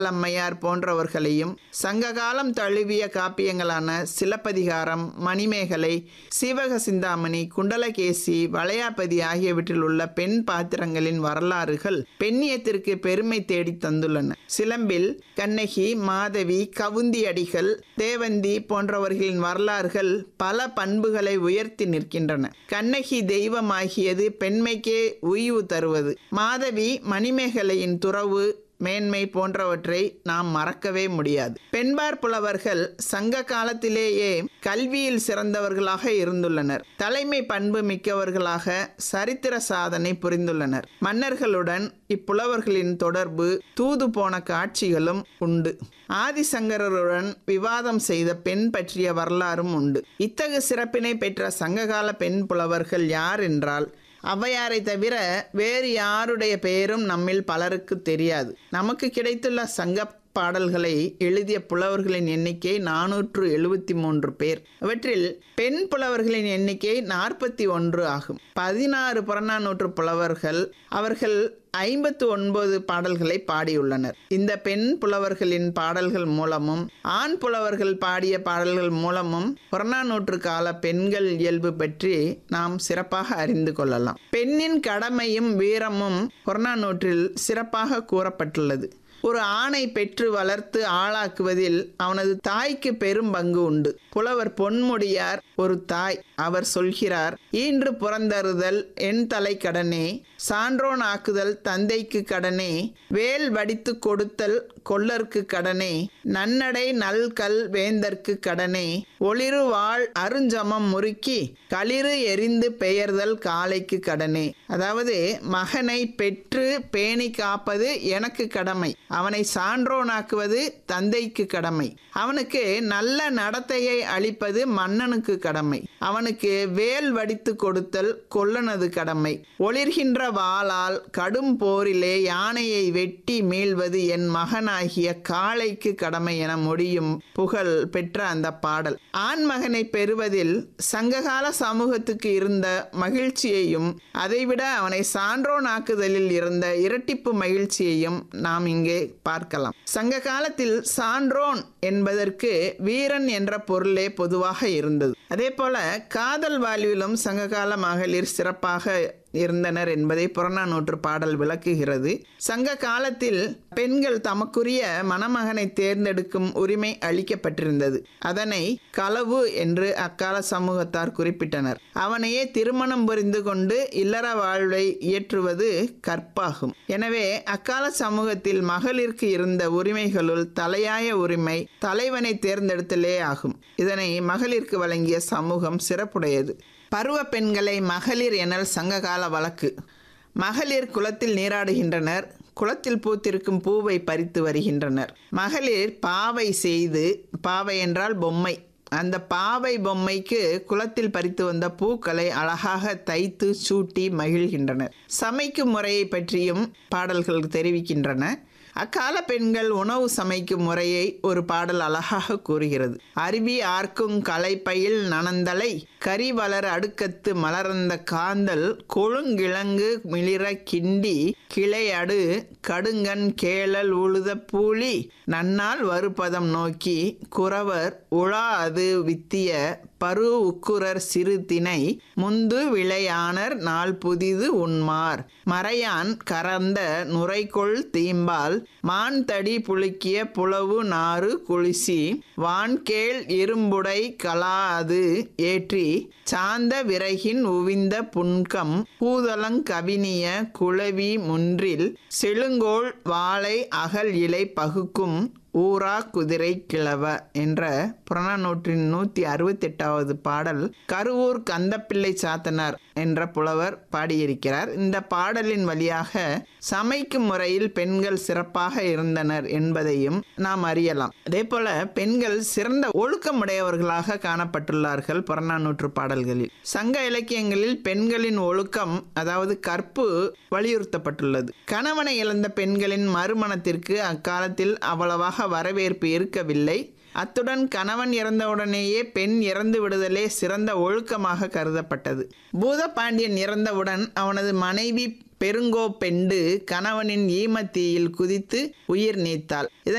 அம்மையார் போன்றவர்களையும் சங்ககாலம் தழுவிய காப்பியங்களான சிலப்பதிகாரம் மணிமேகலை சீவக சிந்தாமணி குண்டலகேசி வளையாபதி ஆகியவற்றில் உள்ள பெண் பாத்திரங்களின் வரலாறுகள் பெண்ணியத்திற்கு பெருமை தேடித் தந்துள்ளன சிலம்பில் கண்ணகி மாதவி கவுந்தி அடிகள் தேவந்தி போன்றவர்களின் வரலாறுகள் பல பண்புகளை உயர்த்தி நிற்கின்றன கண்ணகி தெய்வமாகியது பெண்மைக்கே உய்வு தருவது மாதவி மணிமேகலையின் துறவு மேன்மை போன்றவற்றை நாம் மறக்கவே முடியாது பெண்பார் புலவர்கள் சங்க காலத்திலேயே கல்வியில் சிறந்தவர்களாக இருந்துள்ளனர் தலைமை பண்பு மிக்கவர்களாக சரித்திர சாதனை புரிந்துள்ளனர் மன்னர்களுடன் இப்புலவர்களின் தொடர்பு தூது போன காட்சிகளும் உண்டு ஆதிசங்கரருடன் விவாதம் செய்த பெண் பற்றிய வரலாறும் உண்டு இத்தகு சிறப்பினை பெற்ற சங்ககால பெண் புலவர்கள் யார் என்றால் ஔவையாரை தவிர வேறு யாருடைய பெயரும் நம்மில் பலருக்கு தெரியாது நமக்கு கிடைத்துள்ள சங்க பாடல்களை எழுதிய புலவர்களின் எண்ணிக்கை நானூற்று எழுபத்தி மூன்று பேர் இவற்றில் பெண் புலவர்களின் எண்ணிக்கை நாற்பத்தி ஒன்று ஆகும் பதினாறு புறநானூற்று புலவர்கள் அவர்கள் ஐம்பத்து ஒன்பது பாடல்களை பாடியுள்ளனர் இந்த பெண் புலவர்களின் பாடல்கள் மூலமும் ஆண் புலவர்கள் பாடிய பாடல்கள் மூலமும் புறநானூற்று கால பெண்கள் இயல்பு பற்றி நாம் சிறப்பாக அறிந்து கொள்ளலாம் பெண்ணின் கடமையும் வீரமும் புறநானூற்றில் சிறப்பாக கூறப்பட்டுள்ளது ஒரு ஆணை பெற்று வளர்த்து ஆளாக்குவதில் அவனது தாய்க்கு பெரும் பங்கு உண்டு புலவர் பொன்முடியார் ஒரு தாய் அவர் சொல்கிறார் ஈன்று புறந்தறுதல் என் தலை கடனே சான்றோன் ஆக்குதல் தந்தைக்கு கடனே வேல் வடித்து கொடுத்தல் கொல்லர்க்கு கடனே நன்னடை நல்கல் வேந்தர்க்கு கடனே ஒளிரு வாழ் அருஞ்சமம் முறுக்கி களிறு எரிந்து பெயர்தல் காளைக்கு கடனே அதாவது மகனை பெற்று பேணி காப்பது எனக்கு கடமை அவனை சான்றோனாக்குவது தந்தைக்கு கடமை அவனுக்கு நல்ல நடத்தையை அளிப்பது மன்னனுக்கு கடமை அவனுக்கு வேல் வடித்து கொடுத்தல் கொல்லனது கடமை ஒளிர்கின்ற வாளால் கடும் போரிலே யானையை வெட்டி மீள்வது என் மகனாகிய காளைக்கு கடமை என முடியும் புகழ் பெற்ற அந்த பாடல் ஆண் மகனை பெறுவதில் சங்ககால சமூகத்துக்கு இருந்த மகிழ்ச்சியையும் அதைவிட அவனை சான்றோனாக்குதலில் இருந்த இரட்டிப்பு மகிழ்ச்சியையும் நாம் இங்கே பார்க்கலாம் சங்க காலத்தில் சான்றோன் என்பதற்கு வீரன் என்ற பொருளே பொதுவாக இருந்தது அதே போல காதல் வாழ்விலும் சங்ககால மகளிர் சிறப்பாக இருந்தனர் என்பதை புறநானூற்று பாடல் விளக்குகிறது சங்க காலத்தில் பெண்கள் தமக்குரிய மணமகனை தேர்ந்தெடுக்கும் உரிமை அளிக்கப்பட்டிருந்தது அதனை களவு என்று அக்கால சமூகத்தார் குறிப்பிட்டனர் அவனையே திருமணம் புரிந்து கொண்டு இல்லற வாழ்வை இயற்றுவது கற்பாகும் எனவே அக்கால சமூகத்தில் மகளிருக்கு இருந்த உரிமைகளுள் தலையாய உரிமை தலைவனை தேர்ந்தெடுத்தலே ஆகும் இதனை மகளிருக்கு வழங்கிய சமூகம் சிறப்புடையது பருவ பெண்களை மகளிர் எனல் சங்ககால வழக்கு மகளிர் குளத்தில் நீராடுகின்றனர் குளத்தில் பூத்திருக்கும் பூவை பறித்து வருகின்றனர் மகளிர் பாவை செய்து பாவை என்றால் பொம்மை அந்த பாவை பொம்மைக்கு குளத்தில் பறித்து வந்த பூக்களை அழகாக தைத்து சூட்டி மகிழ்கின்றனர் சமைக்கும் முறையை பற்றியும் பாடல்கள் தெரிவிக்கின்றன அக்கால பெண்கள் உணவு சமைக்கும் முறையை ஒரு பாடல் அழகாக கூறுகிறது அருவி ஆர்க்கும் களைப்பையில் நனந்தலை கரி வளர் அடுக்கத்து மலர்ந்த காந்தல் கொழுங்கிழங்கு மிளிர கிண்டி கிளையடு கடுங்கன் கேளல் உழுத பூலி நன்னால் வருபதம் நோக்கி குறவர் உழா அது வித்திய பரு உக்குரர் சிறு திணை முந்து விளையானர் நாள் புதிது உண்மார் மறையான் கறந்த நுரைகொள் தீம்பால் மான் தடி புழுக்கிய புலவு நாறு குளிசி வான்கேள் இரும்புடை கலாது ஏற்றி சாந்த விறகின் உவிந்த புன்கம் பூதலங்கவினிய குளவி முன்றில் செழுங்கோள் வாழை அகல் இலை பகுக்கும் ஊரா குதிரை கிழவ என்ற புறநானூற்றின் நூற்றி அறுபத்தெட்டாவது பாடல் கருவூர் கந்தப்பிள்ளை சாத்தனார் என்ற புலவர் பாடியிருக்கிறார் இந்த பாடலின் வழியாக சமைக்கும் முறையில் பெண்கள் சிறப்பாக இருந்தனர் என்பதையும் நாம் அறியலாம் அதே போல பெண்கள் சிறந்த ஒழுக்கமுடையவர்களாக காணப்பட்டுள்ளார்கள் புறநானூற்று பாடல்களில் சங்க இலக்கியங்களில் பெண்களின் ஒழுக்கம் அதாவது கற்பு வலியுறுத்தப்பட்டுள்ளது கணவனை இழந்த பெண்களின் மறுமணத்திற்கு அக்காலத்தில் அவ்வளவாக வரவேற்பு இருக்கவில்லை அத்துடன் கணவன் இறந்தவுடனேயே பெண் இறந்து விடுதலே சிறந்த ஒழுக்கமாக கருதப்பட்டது பூதபாண்டியன் இறந்தவுடன் அவனது மனைவி பெருங்கோ பெண்டு கணவனின் ஈமத்தீயில் குதித்து உயிர் நீத்தாள்